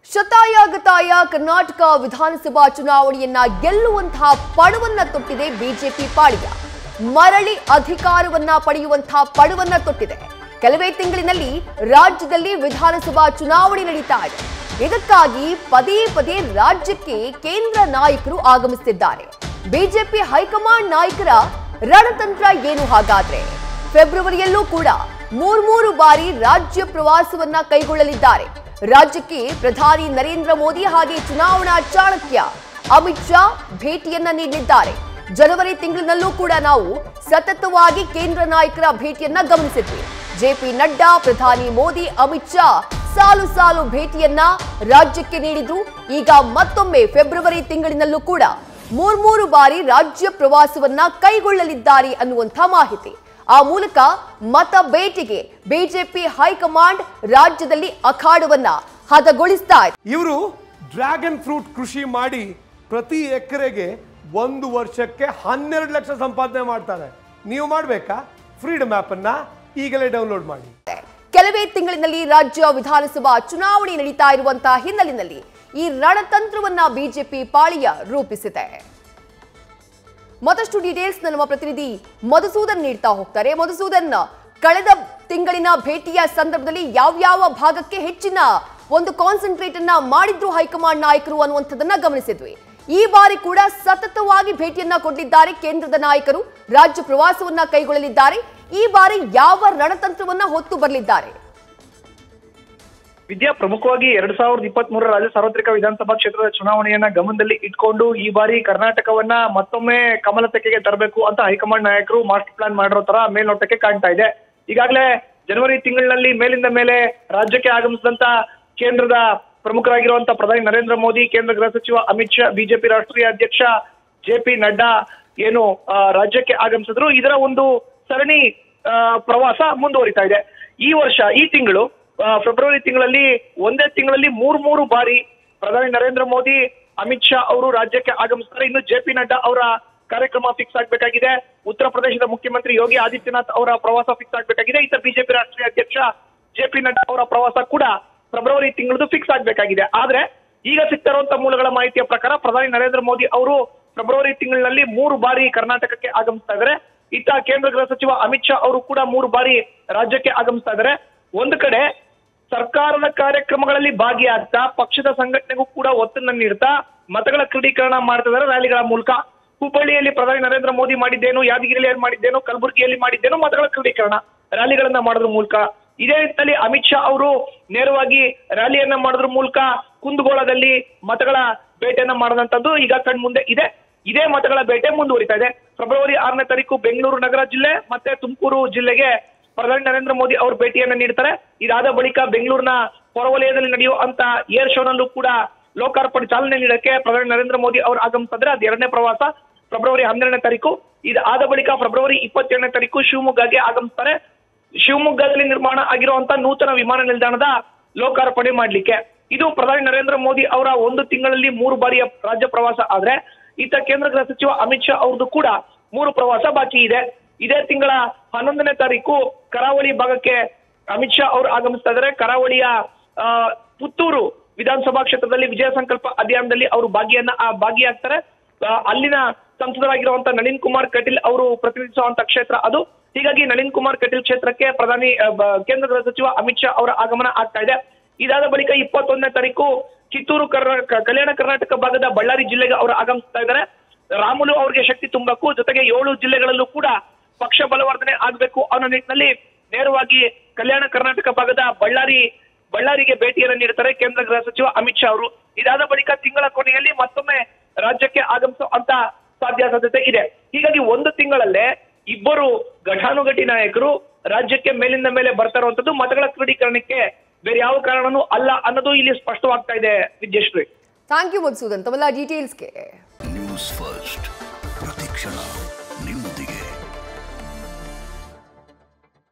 ಶತಾಯ ಗತಾಯ ಕರ್ನಾಟಕ ವಿಧಾನಸಭಾ ಚುನಾವಣೆಯನ್ನ ಗೆಲ್ಲುವಂತಹ ಪಣವನ್ನ ತೊಟ್ಟಿದೆ ಬಿಜೆಪಿ ಪಾಳಿಯ ಮರಳಿ ಅಧಿಕಾರವನ್ನ ಪಡೆಯುವಂತಹ ಪಣವನ್ನ ತೊಟ್ಟಿದೆ ಕೆಲವೇ ತಿಂಗಳಿನಲ್ಲಿ ರಾಜ್ಯದಲ್ಲಿ ವಿಧಾನಸಭಾ ಚುನಾವಣೆ ನಡೀತಾ ಇದೆ ಇದಕ್ಕಾಗಿ ಪದೇ ಪದೇ ರಾಜ್ಯಕ್ಕೆ ಕೇಂದ್ರ ನಾಯಕರು ಆಗಮಿಸುತ್ತಿದ್ದಾರೆ ಬಿಜೆಪಿ ಹೈಕಮಾಂಡ್ ನಾಯಕರ ರಣತಂತ್ರ ಏನು ಹಾಗಾದ್ರೆ ಫೆಬ್ರವರಿಯಲ್ಲೂ ಕೂಡ ಮೂರ್ಮೂರು ಬಾರಿ ರಾಜ್ಯ ಪ್ರವಾಸವನ್ನ ಕೈಗೊಳ್ಳಲಿದ್ದಾರೆ ರಾಜ್ಯಕ್ಕೆ ಪ್ರಧಾನಿ ನರೇಂದ್ರ ಮೋದಿ ಹಾಗೆ ಚುನಾವಣಾ ಚಾಣಕ್ಯ ಅಮಿತ್ ಶಾ ಭೇಟಿಯನ್ನ ನೀಡಲಿದ್ದಾರೆ ಜನವರಿ ತಿಂಗಳಿನಲ್ಲೂ ಕೂಡ ನಾವು ಸತತವಾಗಿ ಕೇಂದ್ರ ನಾಯಕರ ಭೇಟಿಯನ್ನ ಗಮನಿಸಿದ್ವಿ ಜೆಪಿ ನಡ್ಡಾ ಪ್ರಧಾನಿ ಮೋದಿ ಅಮಿತ್ ಶಾ ಸಾಲು ಸಾಲು ಭೇಟಿಯನ್ನ ರಾಜ್ಯಕ್ಕೆ ನೀಡಿದ್ರು ಈಗ ಮತ್ತೊಮ್ಮೆ ಫೆಬ್ರವರಿ ತಿಂಗಳಿನಲ್ಲೂ ಕೂಡ ಮೂರ್ಮೂರು ಬಾರಿ ರಾಜ್ಯ ಪ್ರವಾಸವನ್ನ ಕೈಗೊಳ್ಳಲಿದ್ದಾರೆ ಅನ್ನುವಂಥ ಮಾಹಿತಿ ಆ ಮೂಲಕ ಮತ ಬೇಟೆಗೆ ಬಿಜೆಪಿ ಹೈಕಮಾಂಡ್ ರಾಜ್ಯದಲ್ಲಿ ಅಖಾಡವನ್ನ ಹದಗೊಳಿಸ್ತಾ ಇದೆ ಇವರು ಡ್ರ್ಯಾಗನ್ ಫ್ರೂಟ್ ಕೃಷಿ ಮಾಡಿ ಪ್ರತಿ ಎಕರೆಗೆ ಒಂದು ವರ್ಷಕ್ಕೆ ಹನ್ನೆರಡು ಲಕ್ಷ ಸಂಪಾದನೆ ಮಾಡ್ತಾರೆ ನೀವು ಮಾಡಬೇಕಾ ಫ್ರೀಡಮ್ ಆ್ಯಪನ್ನು ಈಗಲೇ ಡೌನ್ಲೋಡ್ ಮಾಡಿ ಕೆಲವೇ ತಿಂಗಳಿನಲ್ಲಿ ರಾಜ್ಯ ವಿಧಾನಸಭಾ ಚುನಾವಣೆ ನಡೀತಾ ಇರುವಂತಹ ಹಿನ್ನೆಲೆಯಲ್ಲಿ ಈ ರಣತಂತ್ರವನ್ನ ಬಿಜೆಪಿ ಪಾಳಿಯ ರೂಪಿಸಿದೆ ಮತ್ತಷ್ಟು ಡೀಟೇಲ್ಸ್ ನಮ್ಮ ಪ್ರತಿನಿಧಿ ಮಧುಸೂದನ್ ನೀಡ್ತಾ ಹೋಗ್ತಾರೆ ಮಧುಸೂದನ್ ಕಳೆದ ತಿಂಗಳಿನ ಭೇಟಿಯ ಸಂದರ್ಭದಲ್ಲಿ ಯಾವ್ಯಾವ ಭಾಗಕ್ಕೆ ಹೆಚ್ಚಿನ ಒಂದು ಕಾನ್ಸಂಟ್ರೇಟ್ ಅನ್ನ ಮಾಡಿದ್ರು ಹೈಕಮಾಂಡ್ ನಾಯಕರು ಅನ್ನುವಂಥದ್ದನ್ನ ಗಮನಿಸಿದ್ವಿ ಈ ಬಾರಿ ಕೂಡ ಸತತವಾಗಿ ಭೇಟಿಯನ್ನ ಕೊಟ್ಟಿದ್ದಾರೆ ಕೇಂದ್ರದ ನಾಯಕರು ರಾಜ್ಯ ಪ್ರವಾಸವನ್ನ ಕೈಗೊಳ್ಳಲಿದ್ದಾರೆ ಈ ಬಾರಿ ಯಾವ ರಣತಂತ್ರವನ್ನ ಹೊತ್ತು ಬರಲಿದ್ದಾರೆ ವಿದ್ಯಾ ಪ್ರಮುಖವಾಗಿ ಎರಡ್ ಸಾವಿರದ ಇಪ್ಪತ್ತ್ ಮೂರರ ರಾಜ್ಯ ಸಾರ್ವತ್ರಿಕ ವಿಧಾನಸಭಾ ಕ್ಷೇತ್ರದ ಚುನಾವಣೆಯನ್ನ ಗಮನದಲ್ಲಿ ಇಟ್ಕೊಂಡು ಈ ಬಾರಿ ಕರ್ನಾಟಕವನ್ನ ಮತ್ತೊಮ್ಮೆ ಕಮಲ ತೆಕ್ಕೆಗೆ ತರಬೇಕು ಅಂತ ಹೈಕಮಾಂಡ್ ನಾಯಕರು ಮಾಸ್ಟರ್ ಪ್ಲಾನ್ ಮಾಡಿರೋ ತರ ಮೇಲ್ನೋಟಕ್ಕೆ ಕಾಣ್ತಾ ಇದೆ ಈಗಾಗಲೇ ಜನವರಿ ತಿಂಗಳಿನಲ್ಲಿ ಮೇಲಿಂದ ಮೇಲೆ ರಾಜ್ಯಕ್ಕೆ ಆಗಮಿಸಿದಂತ ಕೇಂದ್ರದ ಪ್ರಮುಖರಾಗಿರುವಂತಹ ಪ್ರಧಾನಿ ನರೇಂದ್ರ ಮೋದಿ ಕೇಂದ್ರ ಗೃಹ ಸಚಿವ ಅಮಿತ್ ಶಾ ಬಿಜೆಪಿ ರಾಷ್ಟ್ರೀಯ ಅಧ್ಯಕ್ಷ ಜೆ ಪಿ ನಡ್ಡಾ ಏನು ಆ, ರಾಜ್ಯಕ್ಕೆ ಆಗಮಿಸಿದ್ರು ಇದರ ಒಂದು ಸರಣಿ ಆ, ಪ್ರವಾಸ ಮುಂದುವರಿತಾ ಇದೆ ಈ ವರ್ಷ ಈ ತಿಂಗಳು ಆ, ಫೆಬ್ರವರಿ ತಿಂಗಳಲ್ಲಿ ಒಂದೇ ತಿಂಗಳಲ್ಲಿ ಮೂರ್ ಮೂರು ಬಾರಿ ಪ್ರಧಾನಿ ನರೇಂದ್ರ ಮೋದಿ ಅಮಿತ್ ಶಾ ಅವರು ರಾಜ್ಯಕ್ಕೆ ಆಗಮಿಸ್ತಾರೆ ಇನ್ನು ಜೆ ಪಿ ನಡ್ಡಾ ಅವರ ಕಾರ್ಯಕ್ರಮ ಫಿಕ್ಸ್ ಆಗ್ಬೇಕಾಗಿದೆ ಉತ್ತರ ಪ್ರದೇಶದ ಮುಖ್ಯಮಂತ್ರಿ ಯೋಗಿ ಆದಿತ್ಯನಾಥ್ ಅವರ ಪ್ರವಾಸ ಫಿಕ್ಸ್ ಆಗ್ಬೇಕಾಗಿದೆ ಇತ್ತ ಬಿಜೆಪಿ ರಾಷ್ಟ್ರೀಯ ಅಧ್ಯಕ್ಷ ಜೆ ಪಿ ನಡ್ಡಾ ಅವರ ಪ್ರವಾಸ ಕೂಡ ಫೆಬ್ರವರಿ ತಿಂಗಳದು ಫಿಕ್ಸ್ ಆಗ್ಬೇಕಾಗಿದೆ ಆದ್ರೆ ಈಗ ಸಿಗ್ತಾ ಇರುವಂತ ಮೂಲಗಳ ಮಾಹಿತಿಯ ಪ್ರಕಾರ ಪ್ರಧಾನಿ ನರೇಂದ್ರ ಮೋದಿ ಅವರು ಫೆಬ್ರವರಿ ತಿಂಗಳಿನಲ್ಲಿ ಮೂರು ಬಾರಿ ಕರ್ನಾಟಕಕ್ಕೆ ಆಗಮಿಸ್ತಾ ಇದ್ದಾರೆ ಇತ್ತ ಕೇಂದ್ರ ಗೃಹ ಸಚಿವ ಅಮಿತ್ ಶಾ ಅವರು ಕೂಡ ಮೂರು ಬಾರಿ ರಾಜ್ಯಕ್ಕೆ ಆಗಮಿಸ್ತಾ ಇದ್ದಾರೆ ಒಂದು ಕಡೆ ಸರ್ಕಾರದ ಕಾರ್ಯಕ್ರಮಗಳಲ್ಲಿ ಭಾಗಿಯಾಗ್ತಾ ಪಕ್ಷದ ಸಂಘಟನೆಗೂ ಕೂಡ ಒತ್ತನ್ನ ನೀಡ್ತಾ ಮತಗಳ ಕ್ರೋಢೀಕರಣ ಮಾಡ್ತಾ ಇದ್ದಾರೆ ರ್ಯಾಲಿಗಳ ಮೂಲಕ ಹುಬ್ಬಳ್ಳಿಯಲ್ಲಿ ಪ್ರಧಾನಿ ನರೇಂದ್ರ ಮೋದಿ ಮಾಡಿದ್ದೇನು ಯಾದಗಿರಿಯಲ್ಲಿ ಮಾಡಿದ್ದೇನು ಕಲಬುರಗಿಯಲ್ಲಿ ಮಾಡಿದ್ದೇನು ಮತಗಳ ಕ್ರೋಢೀಕರಣ ರ್ಯಾಲಿಗಳನ್ನ ಮಾಡೋದ್ರ ಮೂಲಕ ಇದೇ ನಿಟ್ಟಿನಲ್ಲಿ ಅಮಿತ್ ಶಾ ಅವರು ನೇರವಾಗಿ ರ್ಯಾಲಿಯನ್ನ ಮಾಡೋದ್ರ ಮೂಲಕ ಕುಂದಗೋಳದಲ್ಲಿ ಮತಗಳ ಬೇಟೆಯನ್ನ ಮಾಡದಂತದ್ದು ಈಗ ಕಣ್ಮುಂದೆ ಇದೆ ಇದೇ ಮತಗಳ ಬೇಟೆ ಮುಂದುವರಿತಾ ಇದೆ ಫೆಬ್ರವರಿ ಆರನೇ ತಾರೀಕು ಬೆಂಗಳೂರು ನಗರ ಜಿಲ್ಲೆ ಮತ್ತೆ ತುಮಕೂರು ಜಿಲ್ಲೆಗೆ ಪ್ರಧಾನಿ ನರೇಂದ್ರ ಮೋದಿ ಅವರು ಭೇಟಿಯನ್ನ ನೀಡ್ತಾರೆ ಇದಾದ ಬಳಿಕ ಬೆಂಗಳೂರಿನ ಹೊರವಲಯದಲ್ಲಿ ನಡೆಯುವಂತ ಏರ್ ಶೋನಲ್ಲೂ ಕೂಡ ಲೋಕಾರ್ಪಣೆ ಚಾಲನೆ ನೀಡಕ್ಕೆ ಪ್ರಧಾನಿ ನರೇಂದ್ರ ಮೋದಿ ಅವರು ಆಗಮಿಸಿದ್ರೆ ಅದು ಎರಡನೇ ಪ್ರವಾಸ ಫೆಬ್ರವರಿ ಹನ್ನೆರಡನೇ ತಾರೀಕು ಇದಾದ ಬಳಿಕ ಫೆಬ್ರವರಿ ಇಪ್ಪತ್ತೇಳನೇ ತಾರೀಕು ಶಿವಮೊಗ್ಗಗೆ ಆಗಮಿಸ್ತಾರೆ ಶಿವಮೊಗ್ಗದಲ್ಲಿ ನಿರ್ಮಾಣ ಆಗಿರುವಂತ ನೂತನ ವಿಮಾನ ನಿಲ್ದಾಣದ ಲೋಕಾರ್ಪಣೆ ಮಾಡ್ಲಿಕ್ಕೆ ಇದು ಪ್ರಧಾನಿ ನರೇಂದ್ರ ಮೋದಿ ಅವರ ಒಂದು ತಿಂಗಳಲ್ಲಿ ಮೂರು ಬಾರಿಯ ರಾಜ್ಯ ಪ್ರವಾಸ ಆದ್ರೆ ಇತ್ತ ಕೇಂದ್ರ ಗೃಹ ಸಚಿವ ಅಮಿತ್ ಶಾ ಅವ್ರದ್ದು ಕೂಡ ಮೂರು ಪ್ರವಾಸ ಬಾಕಿ ಇದೆ ಇದೇ ತಿಂಗಳ ಹನ್ನೊಂದನೇ ತಾರೀಕು ಕರಾವಳಿ ಭಾಗಕ್ಕೆ ಅಮಿತ್ ಶಾ ಅವರು ಆಗಮಿಸ್ತಾ ಇದ್ದಾರೆ ಕರಾವಳಿಯ ಆ, ಪುತ್ತೂರು ವಿಧಾನಸಭಾ ಕ್ಷೇತ್ರದಲ್ಲಿ ವಿಜಯ ಸಂಕಲ್ಪ ಅಭಿಯಾನದಲ್ಲಿ ಅವರು ಭಾಗಿಯನ್ನ ಆ, ಭಾಗಿಯಾಗ್ತಾರೆ ಆ, ಅಲ್ಲಿನ ಸಂಸದರಾಗಿರುವಂತ ನಳಿನ್ ಕುಮಾರ್ ಕಟೀಲ್ ಅವರು ಪ್ರತಿನಿಧಿಸುವಂತ ಕ್ಷೇತ್ರ ಅದು ಹೀಗಾಗಿ ನಳಿನ್ ಕುಮಾರ್ ಕಟೀಲ್ ಕ್ಷೇತ್ರಕ್ಕೆ ಪ್ರಧಾನಿ ಆ, ಬ- ಕೇಂದ್ರ ಗೃಹ ಸಚಿವ ಅಮಿತ್ ಶಾ ಅವರ ಆಗಮನ ಆಗ್ತಾ ಇದೆ ಇದಾದ ಬಳಿಕ ಇಪ್ಪತ್ತೊಂದನೇ ತಾರೀಕು ಕಿತ್ತೂರು ಕರ್ನಾ- ಕ- ಕಲ್ಯಾಣ ಕರ್ನಾಟಕ ಭಾಗದ ಬಳ್ಳಾರಿ ಜಿಲ್ಲೆಗೆ ಅವರು ಆಗಮಿಸ್ತಾ ಇದ್ದಾರೆ ರಾಮುಲು ಅವರಿಗೆ ಶಕ್ತಿ ತುಂಬಬೇಕು ಜೊತೆಗೆ ಏಳು ಜಿಲ್ಲೆಗಳಲ್ಲೂ ಕೂಡ ಪಕ್ಷ ಬಲವರ್ಧನೆ ಆಗಬೇಕು ಅನ್ನೋ ನಿಟ್ಟಿನಲ್ಲಿ ನೇರವಾಗಿ ಕಲ್ಯಾಣ ಕರ್ನಾಟಕ ಭಾಗದ ಬಳ್ಳಾರಿ ಬಳ್ಳಾರಿಗೆ ಭೇಟಿಯನ್ನು ನೀಡುತ್ತಾರೆ ಕೇಂದ್ರ ಗೃಹ ಸಚಿವ ಅಮಿತ್ ಶಾ ಅವರು ಇದಾದ ಬಳಿಕ ತಿಂಗಳ ಕೊನೆಯಲ್ಲಿ ಮತ್ತೊಮ್ಮೆ ರಾಜ್ಯಕ್ಕೆ ಆಗಮಿಸೋ ಅಂತ ಸಾಧ್ಯ ಸಾಧ್ಯತೆ ಇದೆ ಹೀಗಾಗಿ ಒಂದು ತಿಂಗಳಲ್ಲೇ ಇಬ್ಬರು ಘಟಾನುಘಟಿ ನಾಯಕರು ರಾಜ್ಯಕ್ಕೆ ಮೇಲಿಂದ ಮೇಲೆ ಬರ್ತಾ ಇರುವಂತದ್ದು ಮತಗಳ ಕ್ರೋಢೀಕರಣಕ್ಕೆ ಬೇರೆ ಯಾವ ಕಾರಣನೂ ಅಲ್ಲ ಅನ್ನೋದು ಇಲ್ಲಿ ಸ್ಪಷ್ಟವಾಗ್ತಾ ಇದೆ ವಿದ್ಯಶ್ರೀ ಥ್ಯಾಂಕ್ ಯು ಮಧುಸೂದನ್ ತಮ್ಮೆಲ್ಲ ಡೀಟೇಲ್ಸ್ಗೆ ನ್ಯೂಸ್ ಫಸ್ಟ್ ಪ್ರತಿಕ್ಷಣ